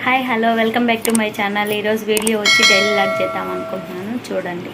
Hi hello welcome back to my channel ఈరోజు video వచ్చి daily vlog చేద్దాం అనుకుంటున్నాను చూడండి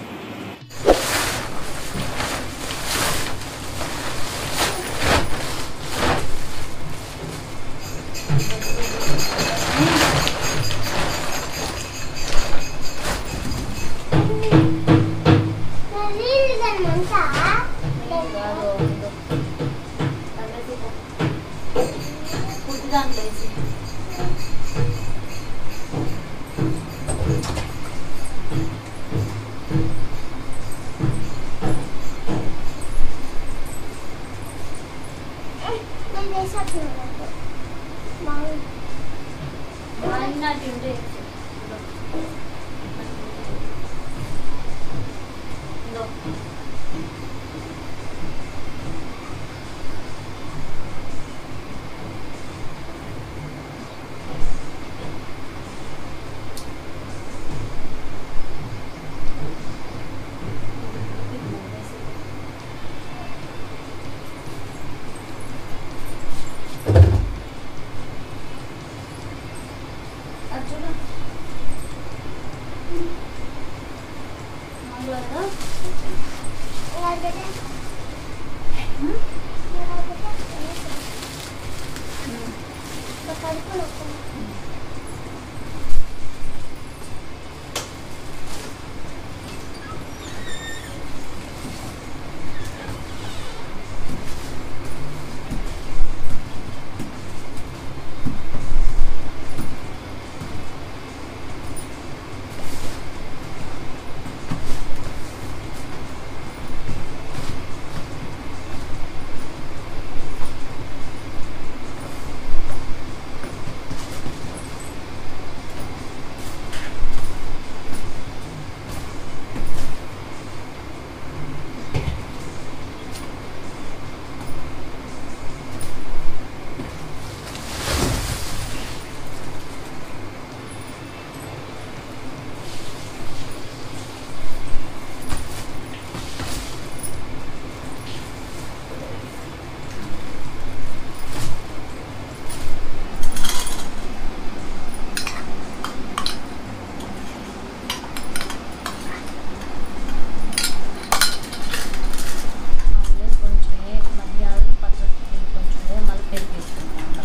కొంచెమే మధ్యాహ్నం పచ్చడి కొంచెమే మళ్ళీ పెరిగిస్తున్నాను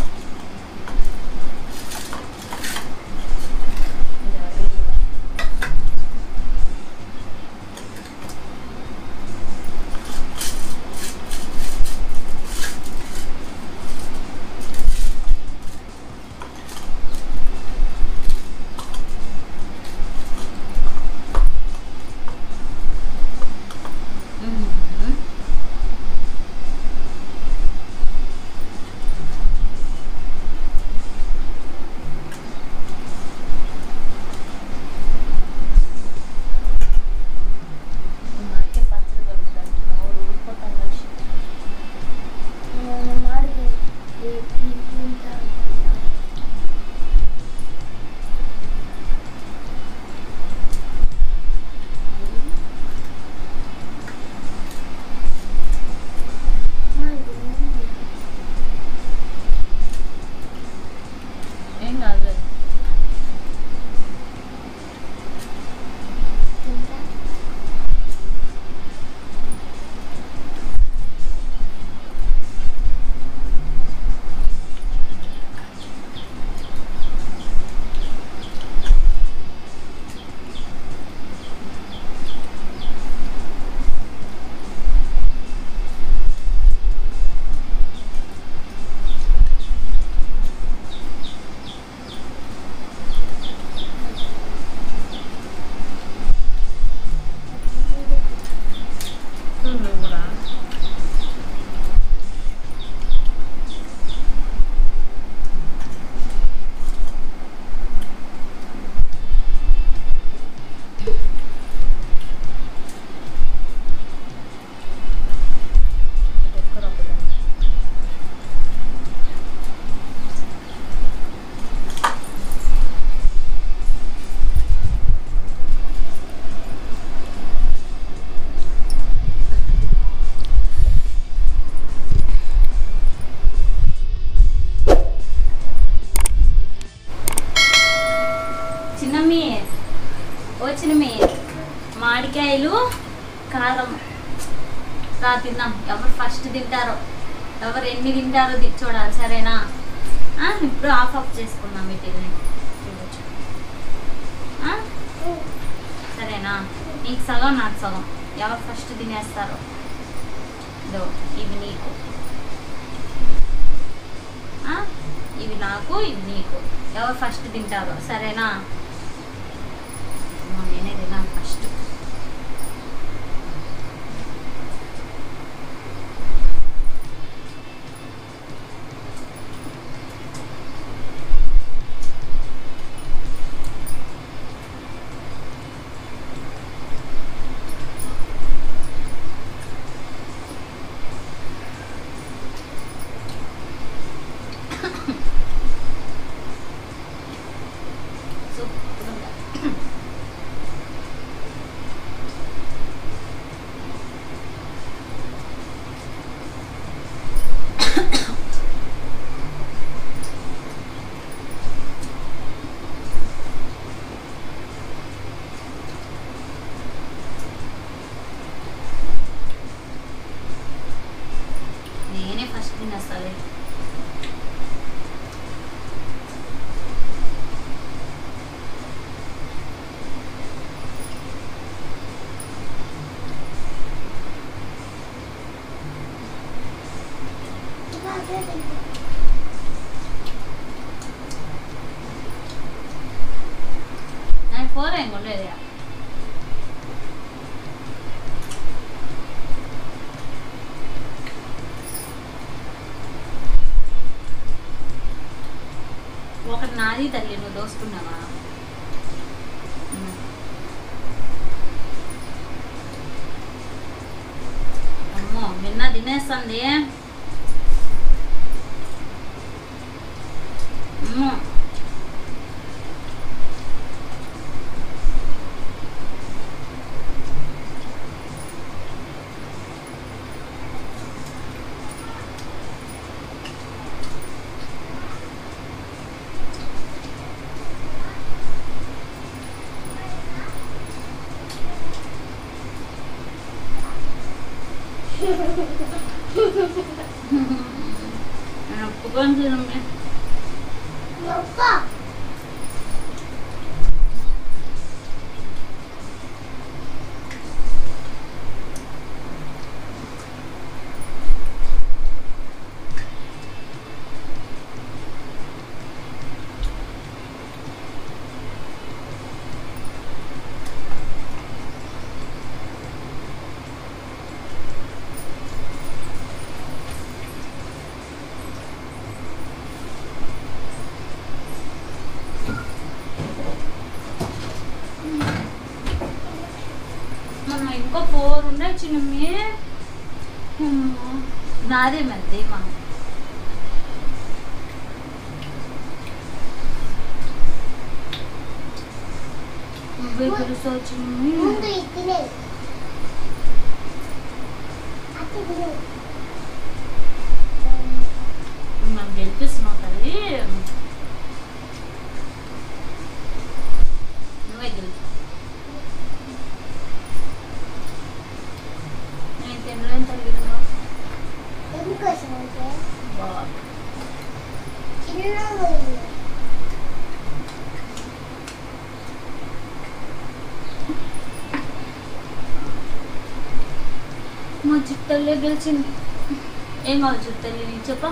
మాకే పచ్చడి దొరుకుతుంది నోరు ఊరిపోతాను లక్ష్మి ఏం కాదులేదు చిన్నమ్మి ఓ చిన్నమ్మి మామిడికాయలు కారం రా తిందాం ఎవరు ఫస్ట్ తింటారో ఎవరు ఎన్ని తింటారో ది- చూడాలి సరేనా ఆ, ఇప్పుడు ఆఫ్ ఆఫ్ చేసుకుందాం ఈ టీవీని చూడొచ్చు ఆ? సరేనా నీకు సగం నాకు సగం ఎవరు ఫస్ట్ తినేస్తారో ఇదో ఇవి నీకు ఆ? ఇవి నాకు ఇవి నీకు ఎవరు ఫస్ట్ తింటారో సరేనా అమ్మో, నేనే తిన్నాను ఫస్ట్ సూపర్ ఉంది. నేనే ఫస్ట్ తినేస్తాలే నేను ఫోర్ ఏం ఉండేది ఒకటి నాది తల్లి నువ్వు దోసుకున్నావా ఉమ్. అమ్మో నిన్న తినేస్తుంది అమ్మో నేను ఒప్పుకొని తినమే మొన్న ఇంకో ఫోర్ ఉండే చిన్నమ్మి అమ్మో. నాదే మధ్య మనం నువ్వే తెలుసా చిన్నమ్మి మనం గెలిపిస్తున్నావు తల్లి నువ్వే గెలుపు నేను తినలేను తల్లి కదా బాగుంది మా చిట్టల్లే గెలిచింది ఏం కావాలి చిట్టల్లి నీకు చెప్ప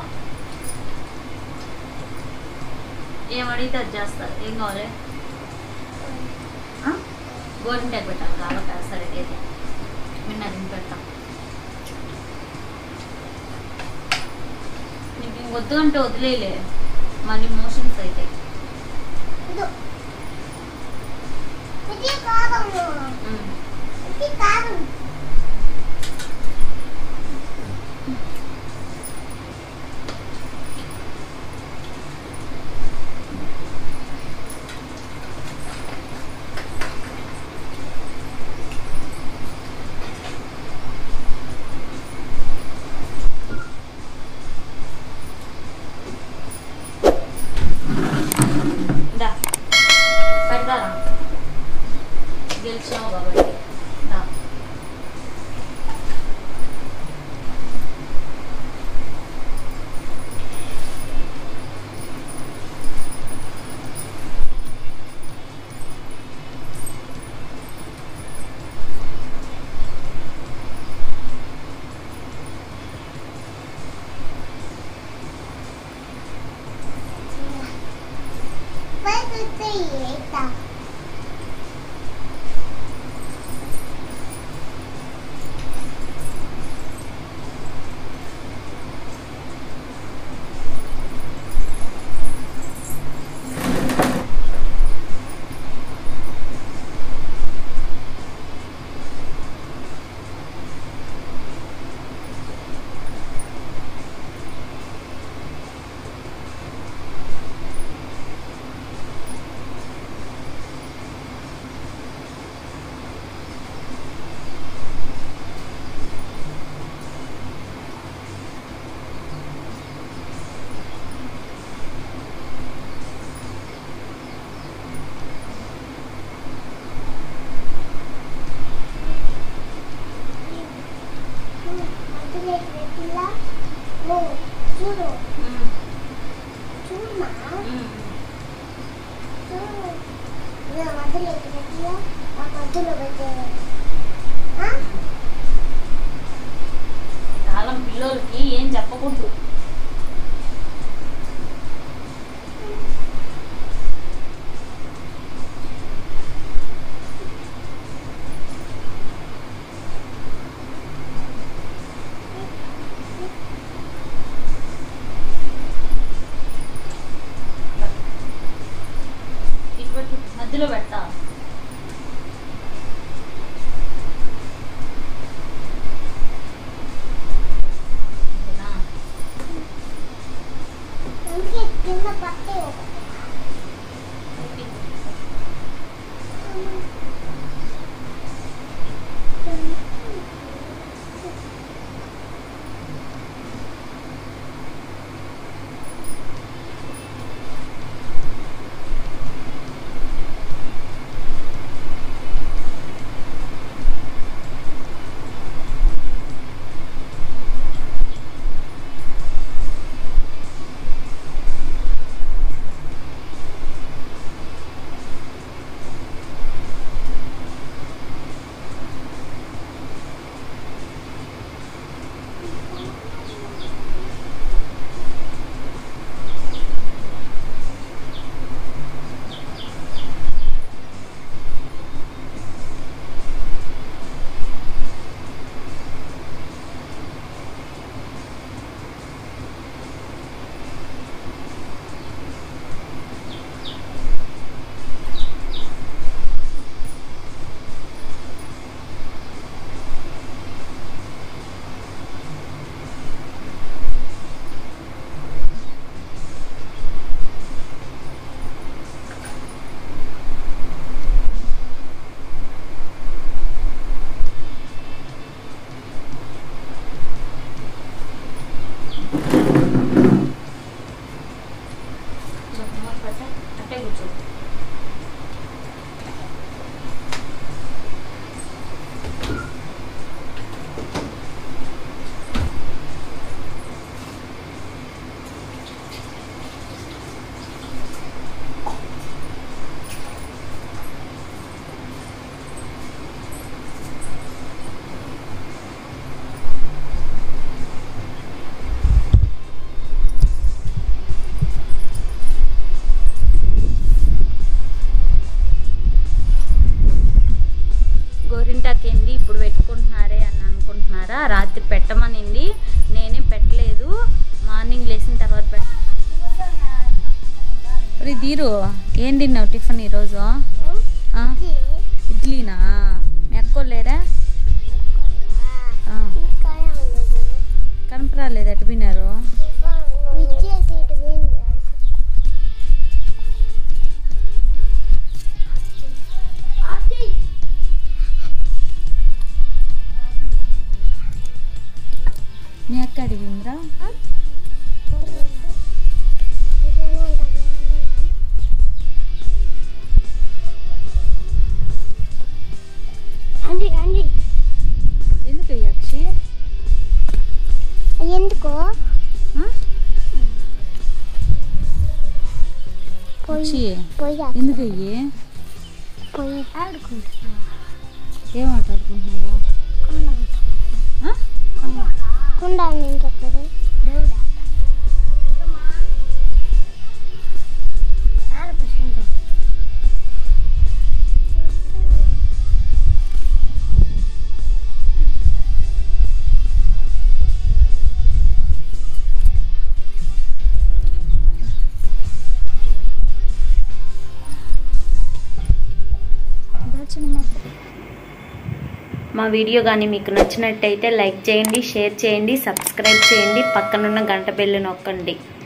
ఏం అడిగితే అది చేస్తారు ఏం కావాలి ఆ? గోరింటాకు పెట్టాలి కాబట్టి సరే అయితే నిన్న అది పెడతాం నీకు ఇంకొద్దు అంటే వదిలేలే మళ్ళీ మోషన్స్ అయితే దా పెడతా ఇదారా గెలిచినావు కాబట్టి దా. చూడు ఉమ్, చూడమా ఉమ్. చూడు నేను మధ్యలో పెట్టినట్లా ఆ మధ్యలో పెట్టే కాలం పిల్లోలకి ఏం చెప్పకూడదు ఇటు పెట్టు, మధ్యలో పెడతా ఓకేనా? అందుకే కింద పట్టే అట్టే కూర్చో గోరింటాకేంది ఇప్పుడు పెట్టుకుంటున్నారే అని అనుకుంటున్నారా రాత్రి పెట్టమనింది నేనే పెట్టలేదు మార్నింగ్ లేచిన తర్వాత పెట్ట రే దీరు ఏం తిన్నావు టిఫిన్ ఈరోజు ఆ? ఇడ్లీనా మీ అక్కోలేరా కనపరాలేదు ఎటు విన్నారు విచ్చేసి ఇటు పోయింది. మీ అక్క అడిగిందిరా ఇదేనా అంటారు? సాక్షి పొయ్యి ఎందుకు అయ్యి పొయ్యి ఆడుకుంటున్నా ఏం మాట్లాడుకుంటున్నావు ఆ? కుండ నింటప్పుడు దేవుడా మా వీడియో కానీ మీకు నచ్చినట్టయితే లైక్ చేయండి షేర్ చేయండి సబ్స్క్రైబ్ చేయండి పక్కనున్న గంట బెల్లు నొక్కండి